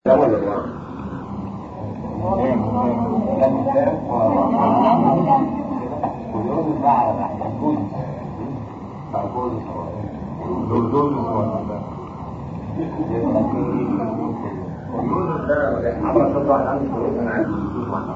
ده ولا الورق؟ كلهم بقى على محمود تعبوز دول دول عمرك صوت واحد عنده كلهم انا عندي صوت واحد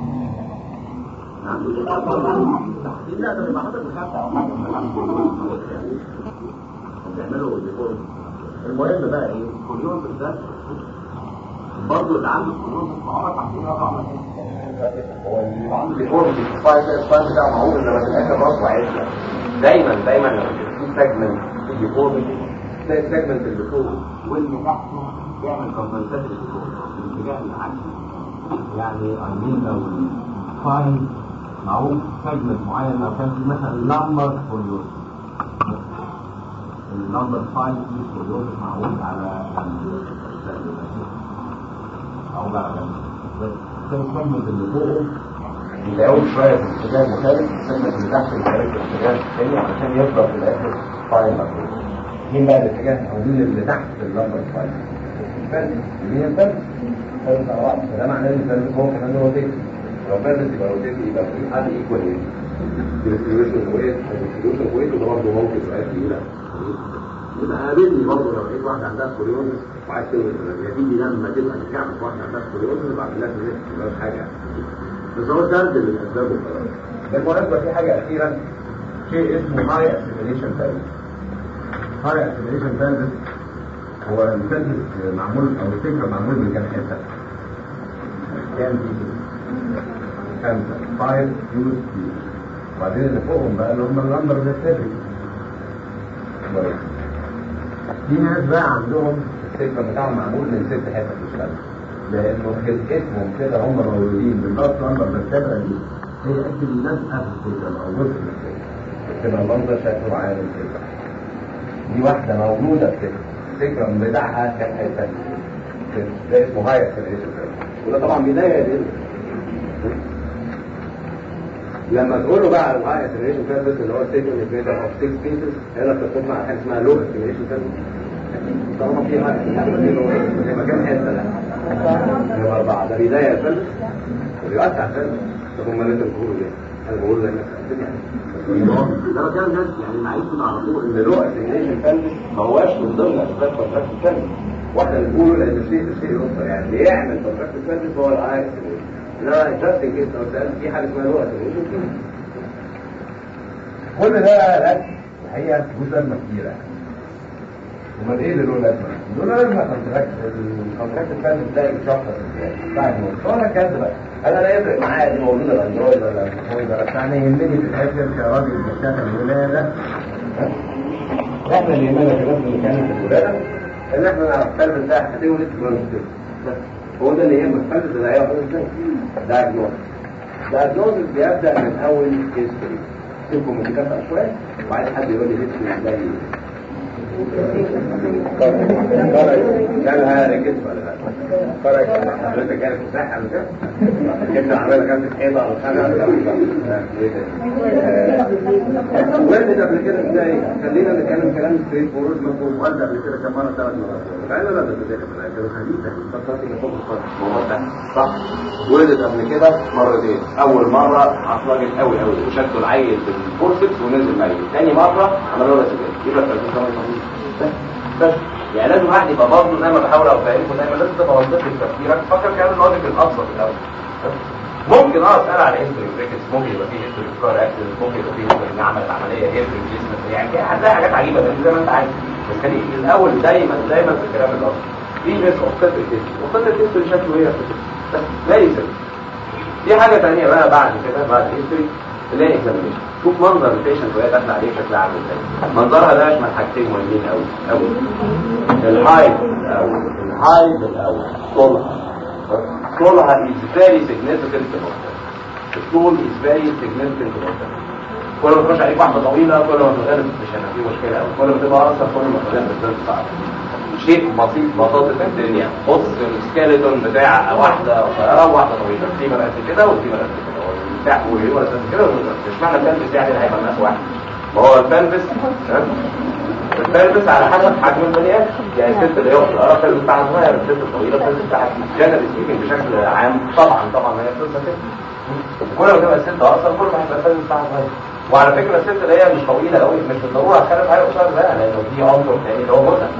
لا ده يبقى حضرتك خمسه او حاجه من العنصر بيعملوا ديكور المهم بقى ايه كلهم بالذات برضه اللي عنده كلهم عمرك عارفين رقم هو اللي عنده ديكور السبايس السبايس بتاعه معقول انما في الاخر راسه عايزها دايما دايما لما في سيجمنت في الديكور تلاقي سيجمنت اللي فوق واللي تحته يعمل كومبنسات للديكور الاتجاه العكسي يعني عايزين لو فاين معروف سيجمنت معين لو كان في مثلا نمبر فوليوز النمبر 5 في فوليوز معروف على او بقى السيجمنت اللي فوقه يلاقوا شويه في الاتجاه المخالف السيجمنت اللي تحت يلاقوا في الاتجاه الثاني علشان يفضل في الاخر فاين مفروض مين بقى الاتجاه او مين اللي تحت في النمبر 5 الفرد مين الفرد؟ الفرد على بعض فده معناه ان الفرد هو كمان روتيت لو فرد يبقى روتيت يبقى في حد ايكوال ايه؟ ديستريبيوشن ويت ديستريبيوشن ويت وده برضه ممكن سؤال تقيله يبقى قابلني برضه لو لقيت واحده عندها سكوليوزس وعايز تلغي الثلاثيه دي لما تبقى تعمل واحده عندها سكوليوزس يبقى اعمل لها سكوليوزس حاجه بس هو سرد للاسباب وخلاص بالمناسبه في حاجه اخيرا شيء اسمه هاي اسيميليشن فالف هاي اسيميليشن فالف هو الفالف معمول او الفكره معمول من كام حته كام دي خمسه فايف يوز دي وبعدين اللي فوقهم بقى اللي هم اللمبر ده كويس في ناس بقى عندهم السكه بتاعهم معمول من ست حتت مش خمسه لانه خلقتهم كده هم مولودين بالضبط لمبر بالكاميرا دي هي قد اللزقه في السكه او جزء من السكه تبقى المنظر شكله عامل كده دي واحده مولوده بكده السكه بتاعها كان حته ده اسمه هاي اكسلريشن وده طبعا بدايه دي لما تقولوا بقى على الهاي اكسلريشن كيرف اللي هو السيجن انفيتر اوف 6 بيسز هنا بتتفق مع حاجه اسمها لو اكسلريشن كيرف طالما في هاي يبقى كام حته لا يبقى اربعه ده بدايه الفلس وبيوسع الفلس طب امال انت بتقولوا ليه؟ انا بقول لك ده كان جد يعني معيش كده على طول ان لو اكسلريشن فلس ما هواش من ضمن اسباب كونتراكت الفلس واحنا بنقوله لان الشيء الشيء الاخر يعني اللي يعمل كونتراكت الفلس هو الهاي اكسلريشن انما جاست ان كيس لو سالت في حاجه اسمها لغه كل ده لك الحقيقه له لازمه كبيره امال ايه اللي له لازمه؟ له لازمه كونتراكت الكونتراكت الفني تلاقي شخص بعد ما انا كذبه انا لا يفرق معايا دي موجوده الاندرويد ولا الاندرويد ولا بتاع انا يهمني في الاخر كراجل بشتغل الولاده احنا اللي يهمنا كمان اللي كان في الولاده ان احنا نعرف الفرد بتاع هتولد بس هو ده اللي يهمك الفرد اللي هياخد ازاي دايجنوز دايجنوز بيبدا من اول هيستوري سيبكم من كده شويه وبعدين حد يقول لي هيستوري ازاي كان هذا كده ولا لا؟ فرق حضرتك كانت مساحه مش كنت عاملها كانت حيطه او حاجه وين قبل كده ازاي؟ خلينا نتكلم كلام ستريت فورورد مفهوم وقت قبل كده كم مره ثلاث مرات فانا لا بتذاكر في الاخر حديثه فكرت ان فوق الخط صح ولدت قبل كده مرتين اول مره عصلجت قوي قوي وشدوا العيل بالفورسكس ونزل ميت ثاني مره عملوا لها سجاير يبقى 30 بس بس يعني لازم واحد يبقى برضه زي ما بحاول افهمكم دايما لازم تبقى منطقي في تفكيرك فكر كلام اللوجيك الابسط الاول ممكن اه اسال على هيستوري بريكس ممكن يبقى فيه هيستوري كار اكسيدنت ممكن يبقى فيه هيستوري ان عملت عمليه هيب ريبليسمنت يعني هتلاقي حاجات عجيبه بس زي ما انت عايز بس خلي الاول دايما دايما في الكلام الابسط في ريسك اوف كاتل تيست وكاتل تيست شكله ايه بس فيري في حاجه ثانيه بقى بعد كده بعد هيستوري تلاقي اكزامينشن شوف منظر البيشنت وهي داخله عليه شكلها عامل ازاي منظرها ده يشمل حاجتين مهمين قوي قوي الهايت الاول الهايت الاول طولها طولها is very significant to الطول is very significant to كل ما تخش عليك واحده طويله كل ما تغلب مش هيبقى في مشكله قوي كل ما تبقى اقصر كل ما تغلب الزن صعب شيء بسيط بساطة الدنيا بص السكيلتون بتاع واحدة قصيرة وواحدة طويلة في مرقس كده وفي مرقس كده بتاع ولا كده مش معنى البلبس يعني هيبقى الناس واحد ما هو البلبس البلبس على حسب حجم البني ادم يعني الست اللي هي القرار البلبس بتاعها صغير الست الطويله البلبس بتاعها جنرال سبيكنج بشكل عام طبعا طبعا هي بتبقى كده كل ما تبقى الست اصلا كل ما هيبقى البلبس بتاعها صغير وعلى فكره الست اللي هي مش طويله قوي مش بالضروره هتخلف حاجه قصير بقى لانه في عنصر تاني اللي هو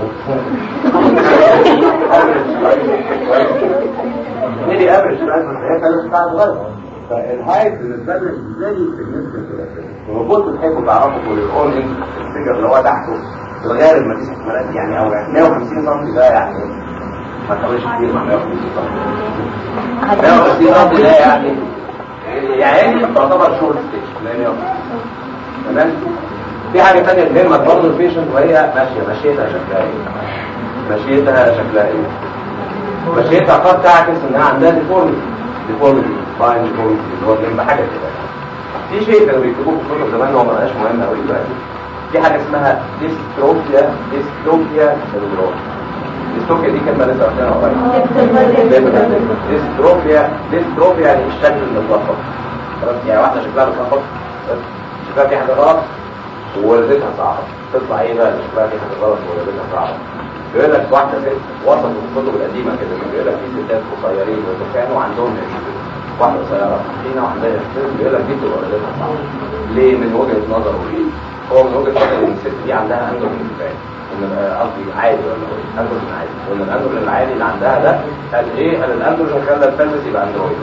متعب نيجي افريج بس هي البلبس بتاعها صغير فالهايت بالنسبه لنا ازاي سيجنفكت المفروض تحبوا تعرفوا كل الاون الفيجر اللي هو تحته في الغالب ما فيش احتمالات يعني او 150 سم ده يعني ما تقولش كتير مع 150 سم 150 سم ده يعني يعني تعتبر شورت ستيج تمام في حاجه ثانيه تهمك برضه البيشنت وهي ماشيه مشيتها شكلها ايه مشيتها شكلها ايه مشيتها قد تعكس انها عندها ديفورميتي ديفورميتي فاين ديفورميتي اللي هو جنب حاجه كده في شيء كانوا بيكتبوه في الكتب زمان هو ما بقاش مهم قوي دلوقتي في حاجه اسمها ديستروفيا ديستروفيا سيندروم ديستروفيا دي كلمه لسه واخدينها قريب ديستروفيا ديستروفيا يعني الشكل المتلخبط خلاص يعني واحده شكلها متلخبط شكلها في حاجه غلط وولدتها صعبه تطلع ايه بقى شكلها في حاجه غلط وولدتها صعبه بيقول لك واحده ست وصلوا في الكتب القديمه كده بيقول لك في ستات قصيرين وكانوا عندهم واحدة قصيرة فينا وعندها يحترم بيقول لك دي بتبقى ولادتها صعبة ليه من وجهة نظره ايه؟ هو من وجهة نظر ان الست دي عندها اندروجين كفاية ان قصدي عادي ولا ايه؟ اندروجين عادي وان الاندروجين العادي اللي عندها ده قال ايه؟ قال الاندروجين خلى الفلس يبقى اندرويد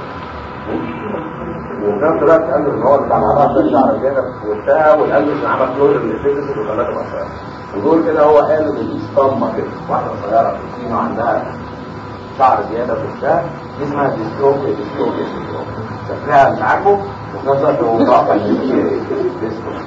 وفي نفس الوقت الاندروجين هو بتاع مع بعض الشعر زيادة في وشها والاندروجين عمل كلوجر للفلس وخلاها تبقى قصيرة ودول كده هو قال ان دي اسطمة كده واحدة قصيرة في السين وعندها شعر زيادة في وشها دي اسمها ديستروفيا ديستروفيا ديستروفيا شكلها معاكم وفي نفس الوقت هو متوقع ان هي ديستروفيا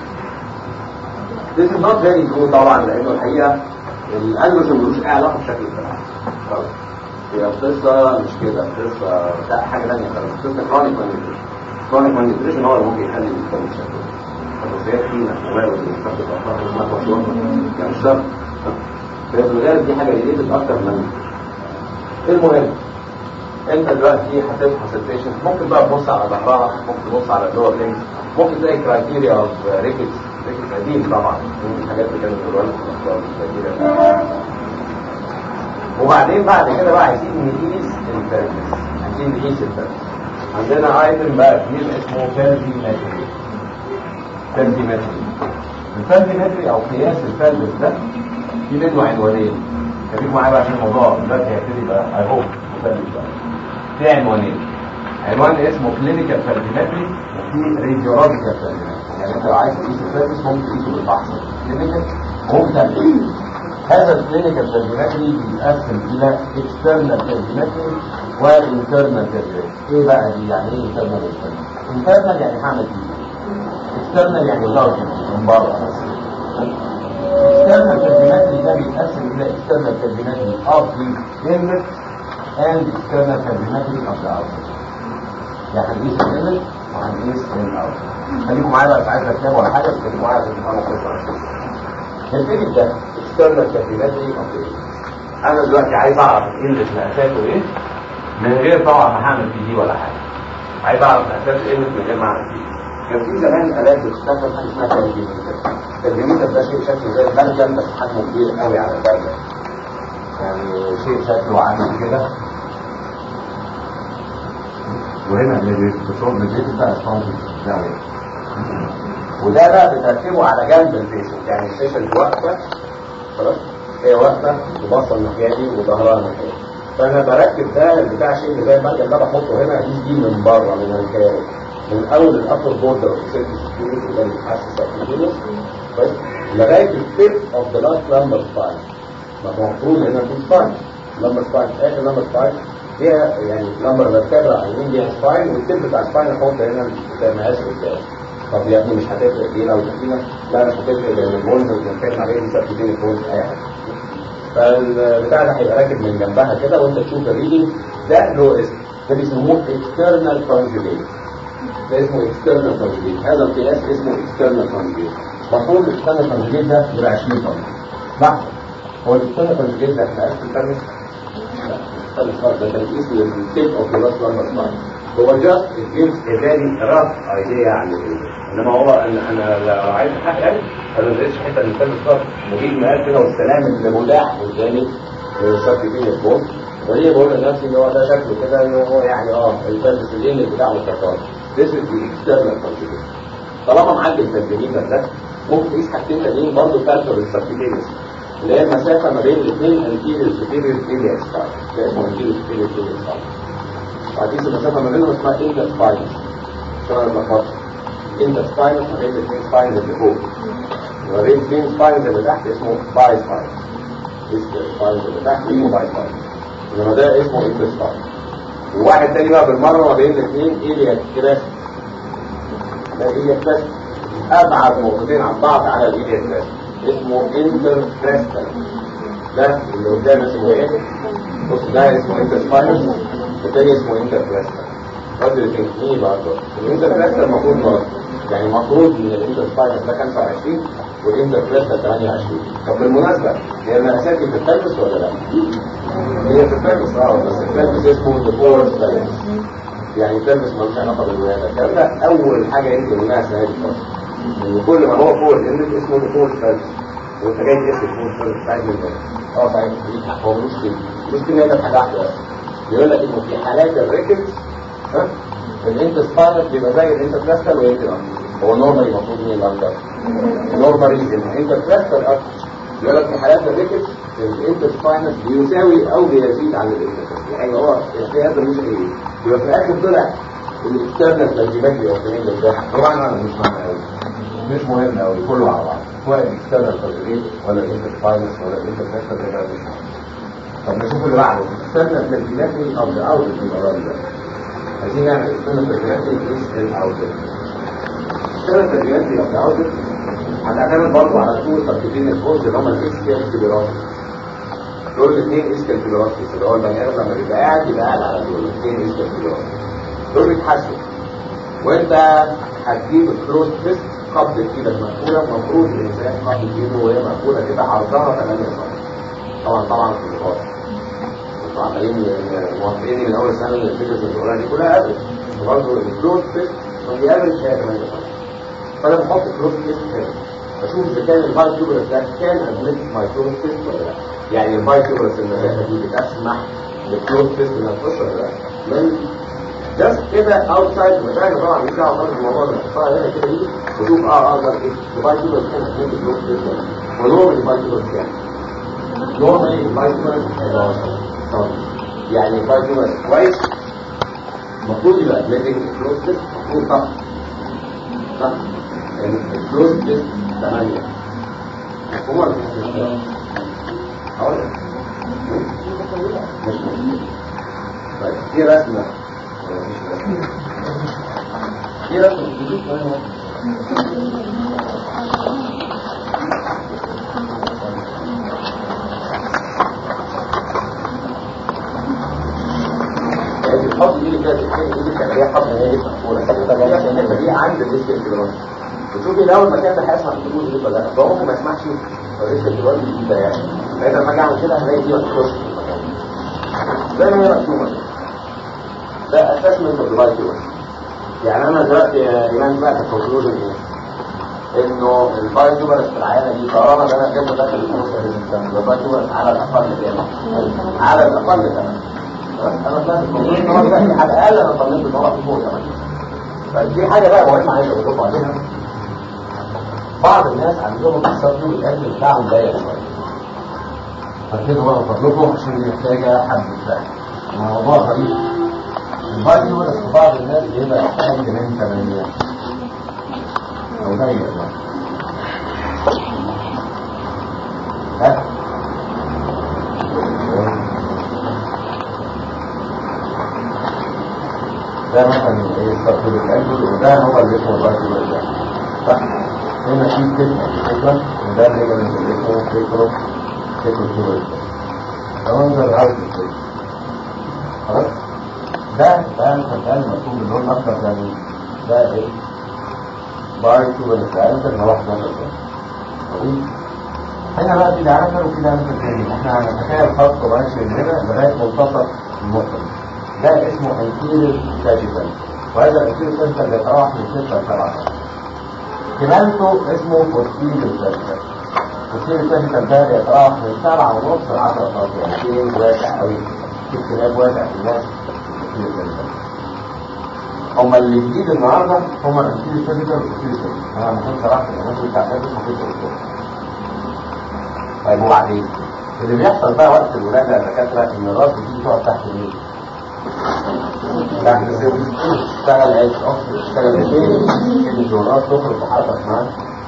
This is not very true طبعا لانه الحقيقة الاندروجين ملوش اي علاقة بشكل الفرع خلاص هي القصة مش كده القصة لا حاجة ثانية خالص القصة كرونيك مانيبيوليشن كرونيك مانيبيوليشن هو اللي ممكن يخلي الانسان بالشكل بس هي تخينة وماله اللي بتاخد أطراف ما تشرب يعني مش شرط فهي في الغالب دي حاجة ريليتد أكتر من المهم انت دلوقتي هتفحص البيشنت ممكن بقى تبص على ظهرها ممكن تبص على اللور لينكس ممكن تلاقي كرايتيريا اوف ريكتس ريكتس قديم طبعا من الحاجات اللي كانت بتقولها لكم في الكرايتيريا وبعدين بعد كده بقى عايزين نقيس الفيرمس عايزين نقيس الفيرمس عندنا ايتم بقى كبير اسمه فيرميمتري فيرميمتري الفيرميمتري او قياس الفيرمس ده في منه عنوانين خليكم معايا بقى عشان الموضوع دلوقتي هيبتدي بقى اي هوب في عنوانين عنوان اسمه كلينيكال فيرميمتري وفي راديولوجيكال فيرميمتري يعني انت لو عايز تقيس الفيرمس ممكن تقيسه بالفحص كلينيكال ممكن هذا الكلينيكال فيرميمتري بيتقسم الى اكسترنال فيرميمتري وانترنال فيرميمتري ايه بقى دي يعني ايه انترنال فيرميمتري انترنال يعني هعمل ايه اكسترنال يعني لارج من بره external terminatory ده بيتقسم الى external terminatory of the inlet and external terminatory of the outlet يعني هنقيس الانlet وهنقيس الاوتلت خليكم معايا بقى عايز اركبه ولا حاجه خليكم معايا عشان تفهموا القصه الفيديو ده external terminatory of the inlet انا دلوقتي عايز اعرف الانلت مقاساته ايه من غير طبعا ما هعمل فيه دي ولا حاجه عايز اعرف مقاسات الانلت من غير ما اعمل فيه كان في زمان الات بتستخدم حاجه اسمها كالجيميتر الكالجيميتر ده شيء شكله زي البرجل بس حجمه كبير قوي على البرجل يعني شيء شكله عامل كده وهنا اللي بتصور بالبيت بقى اسمه وده بقى بتركبه على جنب البيشنت يعني البيشنت واقفه خلاص هي واقفه وباصه الناحيه دي وظهرها الناحيه دي فانا بركب ده بتاع شيء اللي زي البرجل ده بحطه هنا اقيس دي من بره من الخارج من اول الابر بوردر سيرفيس سكيورتي اللي بيتحسس الكيلوس بس لغايه التيب اوف ذا لاست لمبر سباين ما هو المفروض هنا في سباين لمبر سباين اخر لمبر سباين فيها يعني لمبر فيرتبرا على اليمين ليها سباين والتيب بتاع السباين احط هنا زي مقاس قدام طب يا ابني مش هتفرق دي لو تخينه لا مش هتفرق لان البونز اللي بنتكلم عليه دي سبتين البونز اي حاجه فالبتاع ده هيبقى راكب من جنبها كده وانت تشوف الريدنج ده له اسم ده بيسموه اكسترنال كونجوليت ده اسمه external conjugate هذا القياس اسمه external conjugate المفروض external conjugate ده يبقى 20 طن صح هو external conjugate ده احنا عرفت الفرق لا استنى ده تنقيس للتيب اوف ذا لاست لمبر سباين هو just it gives a very rough idea عن انما هو انا انا لو عايز حق يعني انا ما لقيتش حته من الفيلم ستار مجيب مقال كده والسلام اللي متاح قدامي شكل فيه الفوق وليه بقول لنفسي ان هو ده شكله كده ان هو يعني اه الفيلم اللي بتاعه مستقر This is the external configuration طالما معدي الفنتيميتر ده ممكن تقيس حاجتين تانيين برضه فالتر السبتيتينس اللي هي المسافه ما بين الاثنين انتيريور سوبيريور ايليا ستار ده اسمه انتيريور سوبيريور ايليا ستار وهتقيس المسافه ما بينهم اسمها انتر سباينس شبه المخاط انتر سباينس ما بين الاثنين سباينس اللي فوق وما بين الاثنين سباينس اللي تحت اسمه باي سباينس سباينس اللي تحت اسمه باي سباينس انما ده اسمه انتر سباينس وواحد تاني بقى بالمره ما بين الاثنين ايليا كراس ده ايليا كراس ابعد نقطتين عن بعض على الايليا كراس اسمه انتر كراستال ده اللي قدام اسمه ايه؟ بص ده اسمه انتر سباينس الثاني اسمه انتر كراستال برضه الاثنين ايه برضه الانتر كراستال المفروض مرض يعني المفروض ان الانتر سباينس ده 25 والانتر كراستال 28 طب بالمناسبه هي المقاسات دي بتتلبس ولا لا؟ هي بتتلبس اه بس التلبس اسمه الفور بالانس يعني التلبس ملوش علاقه بالولاده الكلام ده اول حاجه يمكن منها السنه دي خالص ان كل ما هو فوق الاندكس اسمه الفور بالانس وانت جاي تقيس الفور بالانس عايز من اه صحيح هو ملوش كده ملوش كده ده حاجه واحده بس بيقول لك انه في حالات الريكتس ها الانت سباينس بيبقى زي الانت كلاستر ويمكن اكتر هو نورمالي المفروض مين الاكتر نورمالي الانت كلاستر اكتر بيقول لك في حالات الريكتس الانت سباينس بيساوي او بيزيد عن الانت كلاستر يعني هو القياس مش ايه يبقى في الاخر طلع الاكسترنال ترجيبات بيوصلين لده طبعا انا مش مهم قوي مش مهم قوي كله على بعض سواء الاكسترنال ترجيبات ولا الانت سباينس ولا الانت كلاستر ده مش مهم طب نشوف اللي بعده استنى الترتيبات ايه او الاوت في المرض ده عايزين نعمل استنى الترتيبات ايه ايش الاوت استنى الترتيبات ايه او الاوت هنعتمد برضه على طول ترتيبين الفوز اللي هم الاكس كي اكس بيرات دول الاثنين ايش كالبيرات اللي هو البني ادم لما بيبقى قاعد يبقى قاعد على دول الاثنين ايش كالبيرات دول بيتحسوا وانت هتجيب الكروس تيست قبض ايدك مقفوله المفروض الانسان قبض ايده وهي مقفوله كده عرضها 8 سم طبعا طبعا في النقاط عمالين موافقين من اول سنه الفكره الصغيره دي كلها افريج وبرضه الكلوز تيست دي افريج هي كمان فانا بحط كلوز تيست تاني اشوف اذا كان الباي تيوبرس ده كان ادمت ماي كلوز تيست ولا لا يعني الباي تيوبرس المسافه دي بتسمح للكلوز تيست انها تخش ولا لا من جاست كده اوتسايد المكان طبعا مش دعوه خالص بالموضوع ده بحطها هنا كده دي واشوف اه اقدر ايه الباي تيوبرس كان ادمت كلوز تيست ولا لا ونور الباي تيوبرس كام normally الفيتامين يعني الفيتامين كويس المفروض يبقى ادمتنج كلوزد المفروض صح صح يعني الكلوزد 8 مفهوم ولا مش مفهوم؟ هقول لك مش مفهوم طيب في رسمه مش رسمه في رسمه الحط دي اللي كده تتحكي دي كان هي حط ان هي مقفوله طب الحته دي عند الريسك الجرام وشوفي لو المكان ده هيسمع الحدود دي ولا لا فهو ممكن ما يسمعش الريسك الجرام دي ده يعني فاذا لما اجي اعمل كده هلاقي دي ما تخش في المكان زي ما هي مرسومه ده اسسمنت اوف ديفايس يعني انا دلوقتي يا ايمان بقى الكونكلوجن ايه؟ انه الباي تيوبرس في العيانه دي طالما ده انا جبت داخل الكورس ريزيستنس الباي تيوبرس على الاقل كام؟ على الاقل كمان انا فاهم على الاقل انا طمنت ان هو في فوق كمان فدي حاجه بقى مهمه عايز اقول لكم عليها بعض الناس عندهم التصدي الاكل بتاعهم ضيق شويه فركزوا بقى فضلكم عشان دي محتاجه حد فاهم الموضوع غريب الباقي يورث في بعض الناس بيبقى يحتاج من 8 او ضيق بقى ها ده مثلا ايه التطبيق الانجل وده هو اللي اسمه الرايت ده صح هنا في كلمه كده وده الليجمنت اللي اسمه فيكرو فيكرو كيبل ده منظر الرايت خلاص ده ده كان مكتوب باللون الاخضر ده مين؟ ده ايه باي كيبل الانجل اللي هو 11 ده هنا بقى في دعامة وفي دعامة تاني احنا هنتخيل خط ماشي من هنا لغاية منتصف النقطة دي ده اسمه انتيريور ساجيتال وهذا الانتيريور ساجيتال بيتراوح من 6 ل 7 كمالته اسمه فوسفيد الفلسفة فوسفيد الفلسفة ده بيتراوح من سبعة ونص ل 10 سم يعني في واسع قوي في اختلاف واسع في الناس فوسفيد الفلسفة هما اللي جديد النهارده هما الفوسفيد الفلسفة والفوسفيد الفلسفة انا المفروض شرحت الناس بتاع الفلسفة المفروض تقول طيب وبعدين اللي بيحصل بقى وقت الولادة يا دكاترة ان الراس دي تقعد تحت مين؟ تحت السن تشتغل عيش اصل تشتغل فين؟ كلمة الراس تخرج بحركة اسمها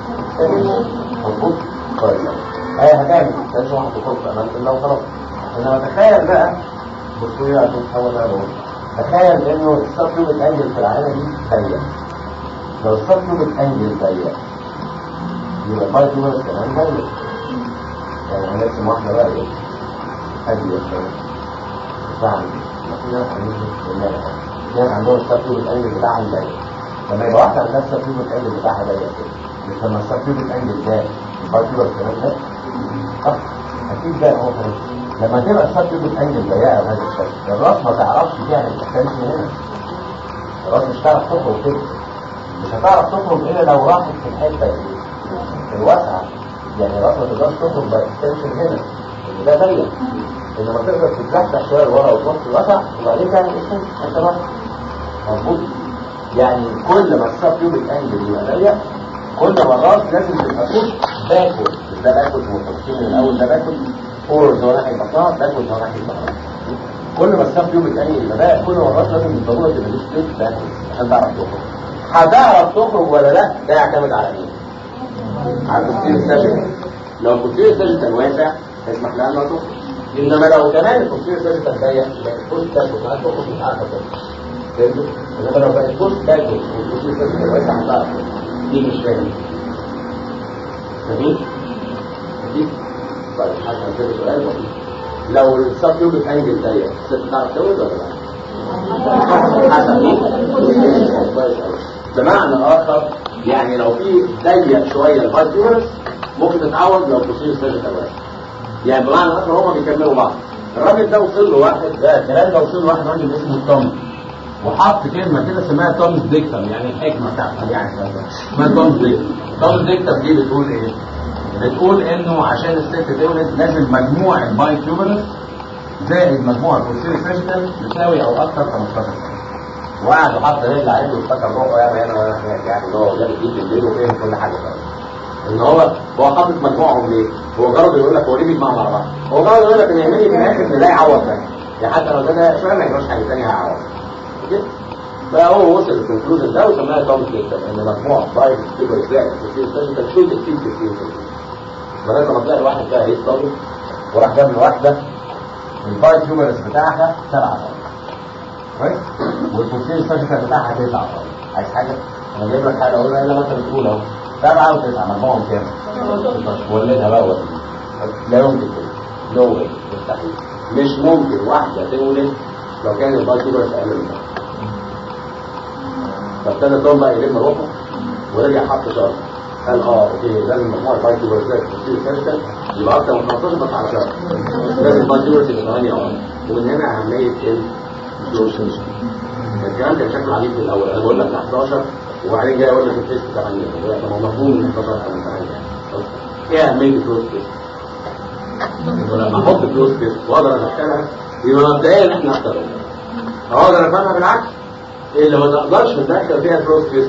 مظبوط؟ طيب هي هتعمل مش واحد تخرج في امان الله وخلاص انما تخيل بقى بصوا لي عشان تحاول بقى بقول تخيل انه السبلومت انجل في العينة دي ضيق لو السبلومت انجل ضيق يبقى الفايتومرس كمان ضيق يعني هنرسم واحدة بقى ايه هادية شوية فاهم في ناس عندهم ناس عندهم السبتيوب الانجل بتاعهم ضيق لما يبقى واحدة عندها السبتيوب الانجل بتاعها ضيق كده مش لما السبتيوب الانجل ده البارتيوب الكلام ده صح اكيد ده هو كمان لما تبقى السبتيوب الانجل ضيقة بهذا الشكل الراس ما تعرفش تعمل اكستنشن هنا الراس مش هتعرف تخرج كده مش هتعرف تخرج الا لو راحت في الحتة دي الواسعة يعني الراس ما تقدرش تخرج باكستنشن هنا ده ضيق انما تقدر تتفتح شويه لورا وتبص الوسع وبعدين تعمل اكستنشن انت بقى مظبوط يعني كل ما السب تيوبك انجل يبقى ضيق كل ما الراس لازم تبقى بوش باكورد ده باكورد متفقين من الاول ده باكورد فورورد هو ناحيه بطنها باكورد هو ناحيه بطنها كل ما السب تيوبك انجل يبقى ضيق كل ما الراس لازم بالضروره تبقى دي ستيت باكورد عشان تعرف تخرج هتعرف تخرج ولا لا ده يعتمد على مين؟ على البوستيريور ساجيتال لو البوستيريور ساجيتال واسع يسمح لها انها تخرج انما لو كمان البوستيريور ساجيتال ضيق يبقى البوست تاكل ما تخرج مش عارفه تخرج فهمتوا؟ انما لو بقى البوست تاكل والبوستيريور ساجيتال واسع هتعرف دي مش فاهم جميل؟ جميل؟ طيب حاجه كده سؤال بسيط لو السب تيوبك انجل ضيق الست تعرف تولد ولا لا؟ حسب ايه؟ بمعنى اخر يعني لو في ضيق شويه الفايتورس ممكن تتعوض لو تصير سجن الواسع يعني بمعنى اخر هما بيكملوا بعض الراجل ده وصل له واحد ده الكلام ده وصل له واحد راجل اسمه تومس وحط كلمه كده اسمها تومس ديكتم يعني الحكمه بتاعته يعني اسمها تومس ديكتم تومس ديكتم دي بتقول ايه؟ بتقول انه عشان الست تولد لازم مجموع الباي تيوبرس زائد مجموع البوستيريور سيجيتال يساوي او اكثر 15 سنه وقعد وحط رجل عليه وافتكر روحه يا هنا وانا هناك يعني اللي هو جاب ايد بالليل وفهم كل حاجه خالص ان هو هو حاطط مجموعهم ليه؟ هو جرب يقول لك هو ليه بيجمعوا مع بعض؟ هو جرب يقول لك ان يعمل في الاخر ان ده يعوض ده يعني حتى لو ده ده شويه ما يجراش حاجه ثانيه هيعوض كده فهو وصل للكونكلوجن ده وسماها تومس كيكتر ان مجموع بايب سوبر زائد تصير سيجيتال شو تكتيك كتير لغايه ما تلاقي الواحد بقى ايه طالب وراح جاب الواحده البايب تيوبرس بتاعها سبعه كويس والبوستير السيرجيكال بتاعها تسعة عايز حاجة انا جايب لك حاجة اقولها الا ما انت بتقول اهو سبعة وتسعة مجموعهم كام ولدها بقى ولد لا يمكن كده نو واي مستحيل مش ممكن واحدة تولد لو كان الباي تيوبرس اقل من ده فابتدى توم بقى يلم روحه ورجع حط شرط قال اه اوكي لازم مجموع الباي تيوبرس ده البوستير السيرجيكال يبقى اكتر من 15 بس على شرط لازم الباي تيوبرس يبقى 8 ومن هنا اهمية ايه فلوسنس الكلام كان شكله عجيب في الاول انا بقول لك 11 وبعدين جاي اقول لك التيست 8 طب ما مفهوم ان 11 او 8 ايه اهميه الفلوس تيست؟ ولما احط فلوس تيست واقدر ادخلها يبقى مبدئيا احنا اكتر اقدر افهمها بالعكس اللي ما تقدرش تدخل فيها الفلوس تيست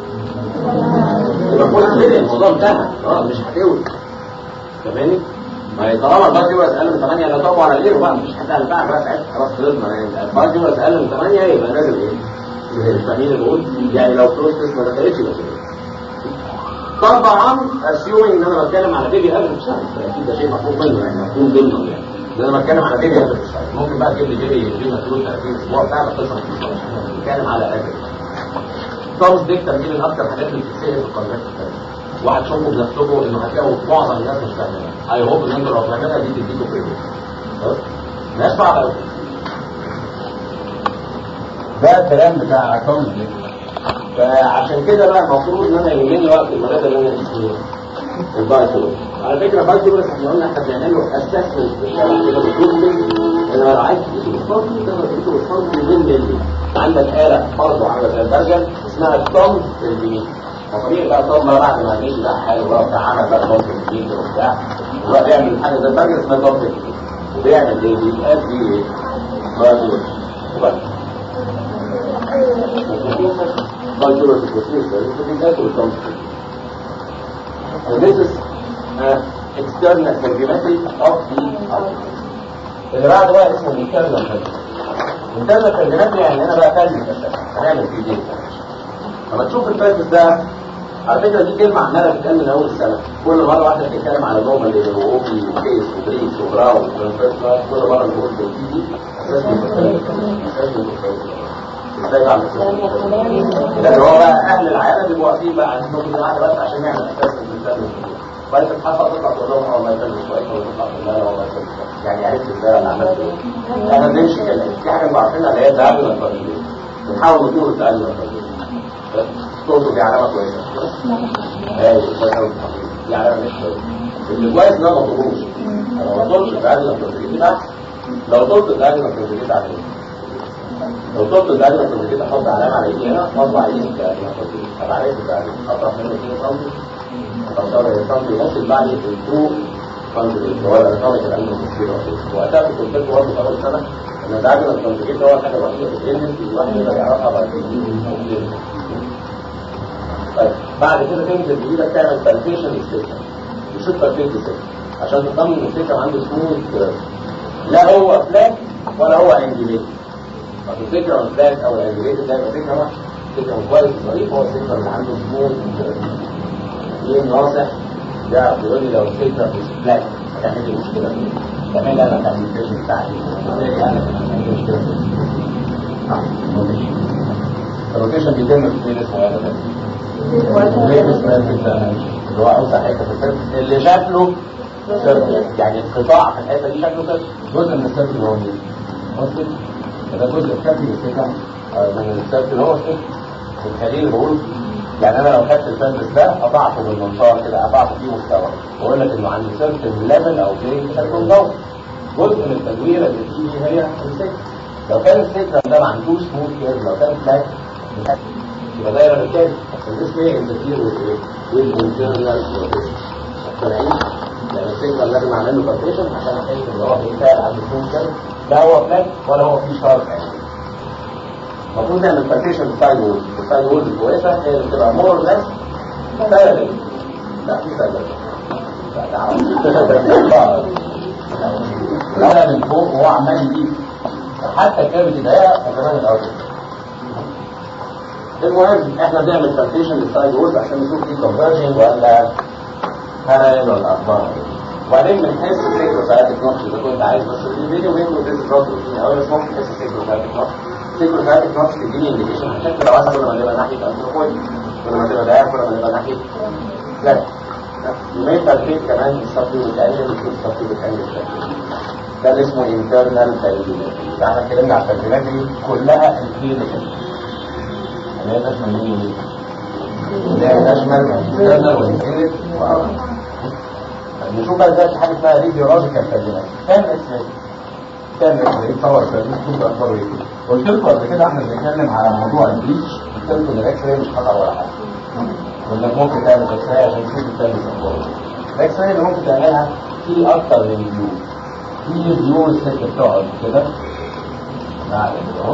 يبقى كل كده الموضوع انتهى اه مش هتولد فاهماني؟ ما هي طالما الباقي يبقى اقل من 8 لا طبعا على غيره بقى مش حد بقى بقى ساعتها خلاص خلصنا يعني الباقي يبقى اقل من 8 يبقى لازم ايه؟ فاهمين اللي بقول يعني لو بروسيس ما دخلتش يبقى كده طبعا اسيومينج ان انا بتكلم على بيبي قبل بساعه اكيد ده شيء مفهوم منه يعني مفهوم ضمنه يعني ده انا بتكلم على بيبي قبل بساعه ممكن بقى تجيب لي بيبي يجي مسؤول 30 اسبوع بتاع القصه مش بتكلم على قبل تومس ديكتر دي من اكتر الحاجات اللي بتتسال في القناه وهتشوفوا بنفسكم انه هتلاقوا معظم الناس مش فاهمينها اي هوب ان انتوا لو فاهمينها دي تديكوا بريفيو خلاص مش صعب قوي ده الكلام بتاع تومس ديكتر فعشان كده بقى المفروض ان انا يهمني وقت الولاده اللي انا فيه البايتول على فكره بايتول بس احنا قلنا احنا بنعمل له اسسمنت بالشرح كده بتقول ان لو عايز تقيسه بالفرد تقدر تقيسه بالفرد من ملي عندك آلة برضه عاملة زي البرجل اسمها التوم الميمي طبيعي بقى طول ما بعد ما مشي بقى حاله بقى بتاع عمل بقى ممكن جديد وبتاع هو بيعمل حاجه زي البرجر اسمها دوبلت وبيعمل ايه؟ بيأدي ايه؟ برضه وبس cultural procedure to be better with And this is uh, external calorimetry of the output. اللي بعده بقى اسمه internal calorimetry. internal calorimetry يعني انا بقى كلمة مثلا هنعمل في دي لما تشوف الفايتس ده على فكرة دي كلمة عمالة بتتقال من أول السنة كل مرة واحدة بتتكلم على نوم اللي هو أوبي وكيس وبريكس وبراو كل مرة بنقول دي أساس ازاي بعمل ده هو بقى اهل العالم بيبقوا واقفين بقى عند النقطه دي واحده بس عشان يعمل اساس للانسان بعد تتحصل تطلع تقول لهم اه ما يسلمش كويس ولا تطلع تقول لا لا ما يسلمش يعني عرفت ازاي انا عملت ايه انا بنمشي كده في حاجه عارفينها اللي هي تعادل الطريق بنحاول نطول التعادل الطريق صوته دي علامه كويسه ايوه كويس قوي دي علامه مش كويسه اللي كويس ان انا ما اطلبوش انا ما اطلبش التعادل الطريق دي احسن لو طلبت التعادل الطريق على ايه لو طلبت الدايما كنت كده احط علامه على ايدي هنا واطلع ايدي كده طب عرفت بقى اطرح منه 2 سم 15 سم ونص بعد الفوق سم هو الاناتوميك اللي عنده مشكله وقتها كنت قلت برضه في اول سنه ان الدايما كنت كده هو الحاجه الوحيده في الجنس الواحد يقدر يعرفها بعد طيب بعد كده تنزل بايدك تعمل بالفيشن للسكه وشوف بالفيشن للسكه عشان تطمن ان السكه عنده سموث لا هو فلاك ولا هو انجليتي الفكرة الفلاك او الانجليتي ده يبقى فكرة واحدة فكرة كويس ظريف هو الفكرة اللي عنده سموث ليه ناصح ده بيقول لي لو الفكرة مش فلاك هتعمل لي مشكلة فيه تعمل لي انا الابلكيشن بتاعتي انا عندي مشكلة الروتيشن بيتم في فين اسمه ايه ده؟ اللي هو اوسع حته في السيرفس اللي شكله سيرفس يعني القطاع في الحته دي شكله سيرفس جزء من السيرفس اللي هو مين؟ مصر ده جزء كافي من السكه من السيرفس اللي هو السكه الخليل بقول يعني انا لو خدت السيرفس ده قطعته بالمنشار كده قطعته فيه مستوى واقول لك انه عند سيرفس ليفل او بلاي شكله مدور جزء من التدويره اللي فيه هي السكه لو كان السكه ده ما عندوش سموث كيرف لو كان فلاك يبقى دايره بالتالي فالجسم ايه انترفير وايه والانترنال مقتنعين لان السيجنال لازم اعمل له كالكوليشن عشان احس ان هو في فعل عنده سموث لا هو فلاك ولا هو في شارب يعني المفروض نعمل كالكوليشن للسايد وول السايد وول الكويسه هي اللي بتبقى مور اور ليس بارلل لا في بارلل لا من فوق وهو عمال يجيب حتى الكافيتي ضيقه وكمان الارض المهم احنا بنعمل كالكوليشن للسايد وولز عشان نشوف دي كونفرجنج ولا باراليل ولا اخبار وبعدين بنحس سيكروسايتك نقش اذا كنت عايز بس في فيديو بينه وبين الرد روتين اول بس ممكن تحس سيكروسايتك نقش سيكروسايتك نقش تديني انديكيشن عشان كده واسع كل ما نبقى ناحيه انثروبويد كل ما تبقى ضيق كل ما نبقى ناحيه لا يومين تركيب كمان السبيو بتانجل ويكون السبيو بتانجل ده اللي اسمه internal calorimetry ده احنا اتكلمنا على الكالوريمتري كلها الكلينيكال اللي هي تشمل مين ومين اللي هي تشمل internal والانترنت نشوف بقى دلوقتي حاجه اسمها ريديولوجيكال كالوريمتري كام اسم كام اسم ايه تصور شوف اخباره ايه قلت لكم قبل كده احنا بنتكلم على موضوع البليتش قلت لكم ان الاكس راي مش خطر ولا حاجه وانك ممكن تعمل اكس راي عشان تشوف الثاني اخباره الاكس راي اللي ممكن تعملها في اكتر من فيو في فيو الست بتقعد كده مع اهو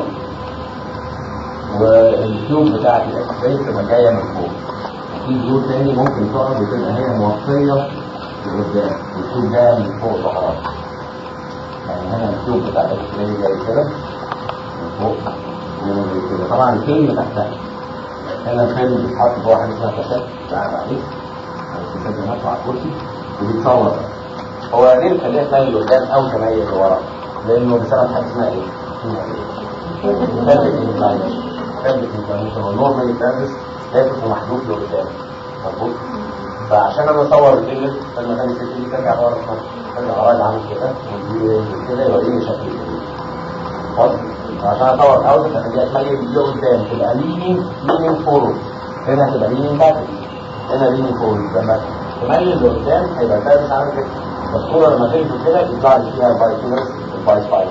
والتيوب بتاعت الاكس راي تبقى جايه من فوق في فيو تاني ممكن تقعد وتبقى هي موصيه لقدام والتيوب جايه من فوق ظهرها يعني هنا التيوب بتاع الاكس راي جاي كده من فوق زي كده طبعا الفيلم تحتها هنا الفيلم بيتحط جوه حاجه اسمها كاسات قاعد عليه الكاسات دي ماشيه على الكرسي وبيتصور هو ليه بيخليها تميل لقدام او تميل لورا؟ لانه بسبب حاجه اسمها ايه؟ ثابت انكلاينيشن ثابت انكلاينيشن والنورمال ثابت ثابت ومحدود لقدام مظبوط؟ فعشان انا اصور الفيلم لما كان الست دي ترجع لورا شويه ترجع ورايا عامل كده كده يوريني شكل الفيلم واضح؟ عشان اطور اوت فخليها تميل لقدام تبقى لينينج لينينج فورورد هنا هتبقى لينينج باك هنا لينينج فورورد لما تميل لقدام هيبقى ثابت عامل كده الصورة لما تنزل كده يطلع لي فيها البايتونس البايت فايل